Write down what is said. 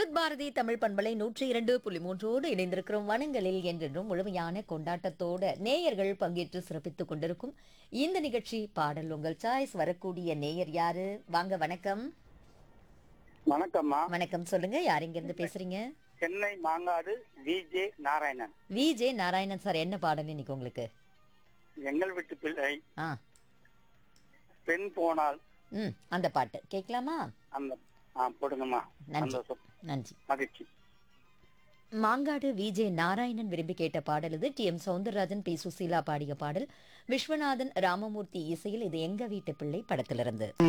விவித் பாரதி தமிழ் பண்பலை நூற்றி இரண்டு புள்ளி மூன்றோடு இணைந்திருக்கிறோம் வனங்களில் என்றென்றும் முழுமையான கொண்டாட்டத்தோட நேயர்கள் பங்கேற்று சிறப்பித்துக் கொண்டிருக்கும் இந்த நிகழ்ச்சி பாடல் உங்கள் சாய்ஸ் வரக்கூடிய நேயர் யாரு வாங்க வணக்கம் வணக்கம்மா வணக்கம் சொல்லுங்க யார் இங்க இருந்து பேசுறீங்க Chennai Mangadu VJ Narayanan V J Narayanan sir என்ன பாடல் இன்னைக்கு உங்களுக்கு எங்கள் வீட்டு பிள்ளை ஆ பெண் போனால் ம் அந்த பாட்டு கேட்கலாமா அந்த ஆ போடுங்கம்மா நன்றி சந்தோஷம் நன்றி மகிழ்ச்சி மாங்காடு விஜே நாராயணன் விரும்பி கேட்ட பாடல் இது T M Soundararajan P Susheela பாடிய பாடல் விஸ்வநாதன் ராமமூர்த்தி இசையில் இது எங்க வீட்டு பிள்ளை படத்திலிருந்து